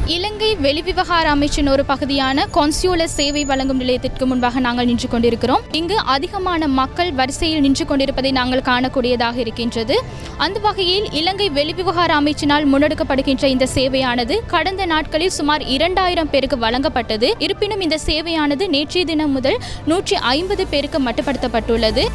இலங்கை வெளிவிவகார அமைச்சின் ஒரு பகுதியான கொன்சியூலர் சேவை வழங்கும் நிலையத்திற்கு முன்பாக நாங்கள் நின்று கொண்டிருக்கிறோம் இங்கு அதிகமான மக்கள் வரிசையில் நின்று கொண்டிருப்பதை நாங்கள் காணக்கூடியதாக இருக்கின்றது அந்த வகையில் இலங்கை வெளிவிவகார அமைச்சினால் முன்னெடுக்கப்படுகின்ற இந்த சேவையானது கடந்த நாட்களில் சுமார் இரண்டாயிரம் பேருக்கு வழங்கப்பட்டது இருப்பினும் இந்த சேவையானது நேற்றைய தினம் முதல் நூற்றி ஐம்பது பேருக்கு மட்டுப்படுத்தப்பட்டுள்ளது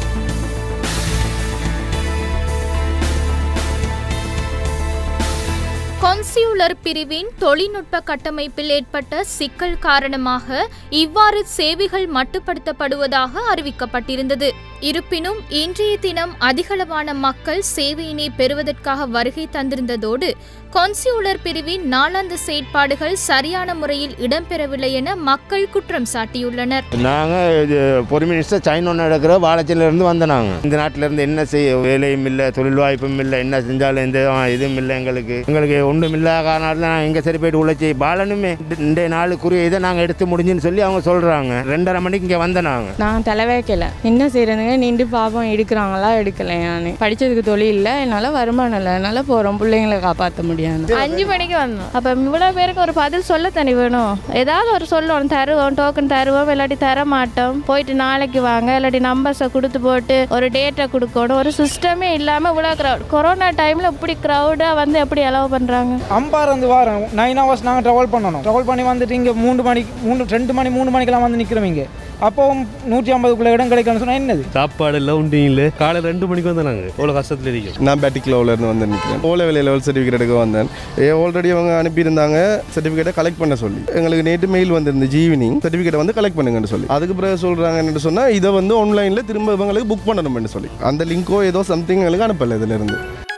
கொன்சியுலர் பிரிவின் தொழில்நுட்ப கட்டமைப்பில் ஏற்பட்ட சிக்கல் காரணமாக இவ்வாறு சேவைகள் மட்டுப்படுத்தப்படுவதாக அறிவிக்கப்பட்டிருந்தது இருப்பினும் இன்றைய தினம் அதிகளவான மக்கள் சேவையினை பெறுவதற்காக வருகை தந்திருந்ததோடு கொன்சியுலர் பிரிவின் நாளாந்த செயற்பாடுகள் சரியான முறையில் இடம்பெறவில்லை என மக்கள் குற்றம் சாட்டியுள்ளனர் நாங்கள் இது பொறுமை மினிஸ்டர் சைனா நடக்கிற வாழைச்சிலேருந்து வந்த நாங்கள் இந்த நாட்டிலேருந்து என்ன செய்ய வேலையும் இல்லை தொழில் வாய்ப்பும் இல்லை என்ன செஞ்சாலும் எந்த இதுவும் இல்லை எங்களுக்கு எங்களுக்கு ஒன்றும் இல்லாத காரணத்தில் நாங்கள் எங்கே சரி போயிட்டு உழைச்சி பாலனுமே இந்த நாளுக்குரிய இதை நாங்கள் எடுத்து முடிஞ்சுன்னு சொல்லி அவங்க சொல்கிறாங்க ரெண்டரை மணிக்கு இங்கே வந்த நாங்கள் நான் தலைவைக்கல என்ன செய்யறதுங்க நின்று பாப்போம் எடுக்கிறாங்களா எடுக்கலையான்னு படிச்சதுக்கு தொழில் இல்லை என்னால் வருமானம் இல்லை என்னால் போகிறோம் பிள்ளைங்களை காப்பாற்ற முடியாது அஞ்சு மணிக்கு வந்தோம் அப்போ இவ்வளோ பேருக்கு ஒரு பதில் சொல்ல தனி வேணும் ஏதாவது ஒரு சொல்லணும் தருவோம் டோக்கன் தருவோம் இல்லாட்டி தர மாட்டோம் போயிட்டு நாளைக்கு வாங்க இல்லாட்டி நம்பர்ஸை கொடுத்து போட்டு ஒரு டேட்டை கொடுக்கணும் ஒரு சிஸ்டமே இல்லாமல் இவ்வளோ க்ரௌட் கொரோனா டைமில் இப்படி க்ரௌடாக வந்து எப்படி அலோவ் பண்ணுறாங்க அம்பார் வந்து வாரம் நைன் ஹவர்ஸ் நாங்கள் ட்ராவல் பண்ணணும் ட்ராவல் பண்ணி வந்துட்டு இங்கே மூணு மணிக்கு மூணு ரெண்டு மணி மூணு மணிக்கெல்லாம் வந்து நிற்கிறோம் இங்கே அப்போவும் நூற்றி ஐம்பதுக்குள்ள இடம் கிடைக்கணும்னு சொன்னால் என்னது சாப்பாடு இல்லை உண்டியும் இல்லை காலையில் ரெண்டு மணிக்கு வந்து நாங்கள் எவ்வளோ கஷ்டத்தில் இருக்கோம் நான் பேட்டிக்லோவில் இருந்து வந்து நிற்கிறேன் ஓ லெவல் லெவல் சர்டிஃபிகேட்டுக்கு வந்தேன் ஆல்ரெடி அவங்க அனுப்பியிருந்தாங்க சர்டிஃபிகேட்டை கலெக்ட் பண்ண சொல்லி எங்களுக்கு நேற்று மெயில் வந்திருந்துச்சு ஈவினிங் சர்டிஃபிகேட்டை வந்து கலெக்ட் பண்ணுங்கன்னு சொல்லி அதுக்கு பிறகு சொல்கிறாங்க என்ன சொன்னால் இதை வந்து ஆன்லைனில் திரும்ப இவங்களுக்கு புக் பண்ணணும்னு சொல்லி அந்த லிங்கோ ஏதோ சம்திங் எங்களுக்கு அனுப்பல இதிலிருந்து